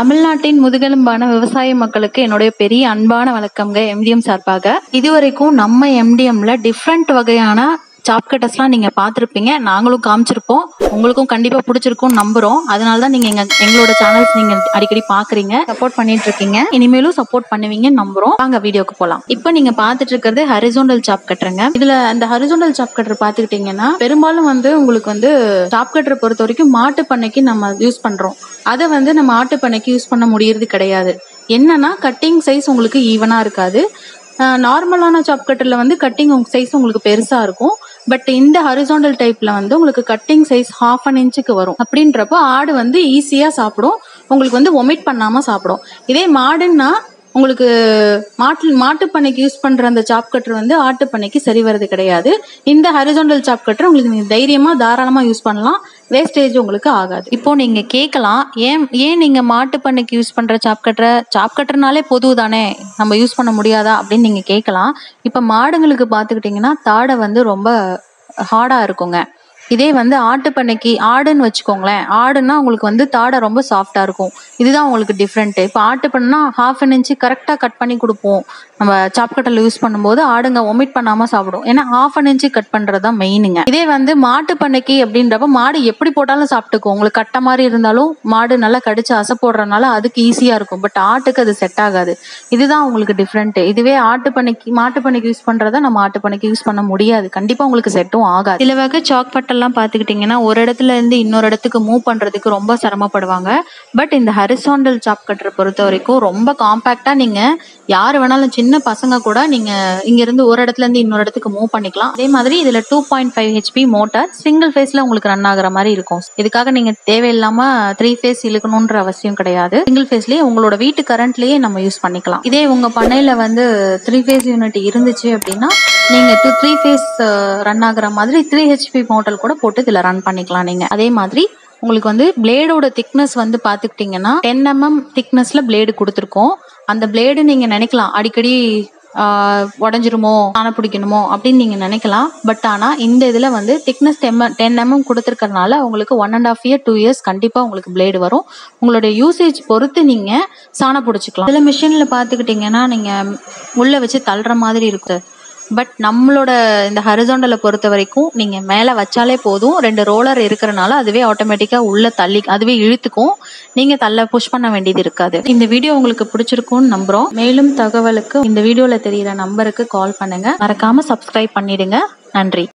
தமிழ்நாட்டின் முதுகெலும்பான விவசாய மக்களுக்கு என்னுடைய பெரிய அன்பான வணக்கம்ங்க எம்டிஎம் சார்பாக இதுவரைக்கும் நம்ம எம்டிஎம்ல டிஃப்ரெண்ட் வகையான சாப் கட்டர்ஸ்லாம் நீங்க பார்த்துருப்பீங்க நாங்களும் காமிச்சிருப்போம் உங்களுக்கும் கண்டிப்பா பிடிச்சிருக்கும் நம்புறோம் அதனால தான் நீங்க எங்க எங்களோட சேனல்ஸ் நீங்க அடிக்கடி பாக்குறீங்க சப்போர்ட் பண்ணிட்டு இருக்கீங்க இனிமேலும் சப்போர்ட் பண்ணுவீங்கன்னு நம்புறோம் வாங்க வீடியோக்கு போலாம் இப்போ நீங்க பார்த்துட்டு இருக்கிறது ஹரிசோண்டல் சாப் கட்டருங்க இதுல அந்த ஹரிசோண்டல் சாப் கட்டர் பார்த்துக்கிட்டீங்கன்னா பெரும்பாலும் வந்து உங்களுக்கு வந்து சாப் கட்டரை பொறுத்த வரைக்கும் மாட்டு பண்ணைக்கு நம்ம யூஸ் பண்றோம் அதை வந்து நம்ம ஆட்டு பண்ணைக்கு யூஸ் பண்ண முடியறது கிடையாது என்னன்னா கட்டிங் சைஸ் உங்களுக்கு ஈவனா இருக்காது நார்மலான சாப் கட்டர்ல வந்து கட்டிங் சைஸ் உங்களுக்கு பெருசா இருக்கும் பட் இந்த ஹரிசாண்டல் டைப்ல வந்து உங்களுக்கு கட்டிங் சைஸ் ஹாஃப் அன் இன்ச்சுக்கு வரும் அப்படின்றப்போ ஆடு வந்து ஈஸியா சாப்பிடும் உங்களுக்கு வந்து ஒமிட் பண்ணாம சாப்பிடும் இதே மாடுன்னா உங்களுக்கு மாட்டு மாட்டு பண்ணைக்கு யூஸ் பண்ற அந்த சாப் கட்டர் வந்து ஆட்டு பண்ணைக்கு சரி வர்றது கிடையாது இந்த ஹரிசாண்டல் சாப் கட்டர் உங்களுக்கு நீங்க தைரியமா தாராளமா யூஸ் பண்ணலாம் வேஸ்டேஜ் உங்களுக்கு ஆகாது இப்போ நீங்க கேட்கலாம் ஏன் ஏன் நீங்க மாட்டு பண்ணைக்கு யூஸ் பண்ற சாப் கட்டரை சாப் கட்டர்னாலே பொது தானே நம்ம யூஸ் பண்ண முடியாதா அப்படின்னு நீங்க கேட்கலாம் இப்ப மாடுங்களுக்கு பாத்துக்கிட்டீங்கன்னா தாடை வந்து ரொம்ப ஹார்டா இருக்குங்க இதே வந்து ஆட்டு பண்ணைக்கு ஆடுன்னு வச்சுக்கோங்களேன் ஆடுன்னா உங்களுக்கு வந்து தாடை ரொம்ப சாஃப்டா இருக்கும் இதுதான் உங்களுக்கு டிஃப்ரெண்ட் இப்போ ஆட்டு பண்ணா ஹாஃப் அன் இன்ச்சு கரெக்டாக கட் பண்ணி கொடுப்போம் நம்ம சாப் கட்டரில் யூஸ் பண்ணும்போது ஆடுங்க ஒமிட் பண்ணாம சாப்பிடும் ஏன்னா ஹாஃப் அன் இன்ச்சு கட் பண்றது தான் மெயினுங்க இதே வந்து மாட்டு பண்ணைக்கு அப்படின்றப்ப மாடு எப்படி போட்டாலும் சாப்பிட்டுக்கும் உங்களுக்கு கட்ட மாதிரி இருந்தாலும் மாடு நல்லா கடிச்சு அசை போடுறதுனால அதுக்கு ஈஸியா இருக்கும் பட் ஆட்டுக்கு அது செட் ஆகாது இதுதான் உங்களுக்கு டிஃப்ரெண்ட் இதுவே ஆட்டு பண்ணைக்கு மாட்டு பண்ணைக்கு யூஸ் பண்றத நம்ம ஆட்டு பண்ணைக்கு யூஸ் பண்ண முடியாது கண்டிப்பா உங்களுக்கு செட்டும் ஆகாது சில வகை சாக் பட்டெல்லாம் பாத்துக்கிட்டீங்கன்னா ஒரு இடத்துல இருந்து இன்னொரு இடத்துக்கு மூவ் பண்றதுக்கு ரொம்ப சிரமப்படுவாங்க பட் இந்த ஹரிசாண்டல் சாப் கட்டரை பொறுத்த வரைக்கும் ரொம்ப காம்பாக்டா நீங்க யார் வேணாலும் சின்ன பசங்க கூட நீங்க இங்க இருந்து ஒரு இடத்துல இருந்து இன்னொரு இடத்துக்கு மூவ் பண்ணிக்கலாம் அதே மாதிரி இதுல two point five HP motor single ஃபேஸ்ல உங்களுக்கு ரன் ஆகுற மாதிரி இருக்கும் இதுக்காக நீங்க தேவையில்லாம த்ரீ ஃபேஸ் இழுக்கணும்ன்ற அவசியம் கிடையாது சிங்கிள் ஃபேஸ்லயே உங்களோட வீட்டு கரண்ட்லயே நம்ம யூஸ் பண்ணிக்கலாம் இதே உங்க பண்ணையில வந்து த்ரீ ஃபேஸ் யூனிட் இருந்துச்சு அப்படின்னா நீங்க டூ த்ரீ ஃபேஸ் ரன் ஆகுற மாதிரி த்ரீ ஹெச்பி மோட்டர் கூட போட்டு இதுல ரன் பண்ணிக்கலாம் நீங்க அதே மாதிரி உங்களுக்கு வந்து பிளேடோட திக்னஸ் வந்து பாத்துக்கிட்டீங்கன்னா டென் எம்எம் திக்னஸ்ல பிளேடு கொடுத்துருக்கோம் அந்த பிளேடு நீங்க நினைக்கலாம் அடிக்கடி உடஞ்சிருமோ ஆன பிடிக்கணுமோ அப்படின்னு நீங்க நினைக்கலாம் பட் ஆனா இந்த இதுல வந்து திக்னஸ் டெம் டென் எம்எம் கொடுத்துருக்கறனால உங்களுக்கு one and half year two years கண்டிப்பா உங்களுக்கு பிளேடு வரும் உங்களுடைய யூசேஜ் பொறுத்து நீங்க சாண பிடிச்சிக்கலாம் சில மிஷின்ல பாத்துக்கிட்டீங்கன்னா நீங்க உள்ள வச்சு தள்ளுற மாதிரி இருக்கு பட் நம்மளோட இந்த ஹரிசாண்டலை பொறுத்த வரைக்கும் நீங்க மேல வச்சாலே போதும் ரெண்டு ரோலர் இருக்கிறனால அதுவே ஆட்டோமேட்டிக்கா உள்ள தள்ளி அதுவே இழுத்துக்கும் நீங்க தள்ள புஷ் பண்ண வேண்டியது இருக்காது இந்த வீடியோ உங்களுக்கு பிடிச்சிருக்கும்னு நம்புறோம் மேலும் தகவலுக்கு இந்த வீடியோல தெரியிற நம்பருக்கு கால் பண்ணுங்க மறக்காம சப்ஸ்கிரைப் பண்ணிடுங்க நன்றி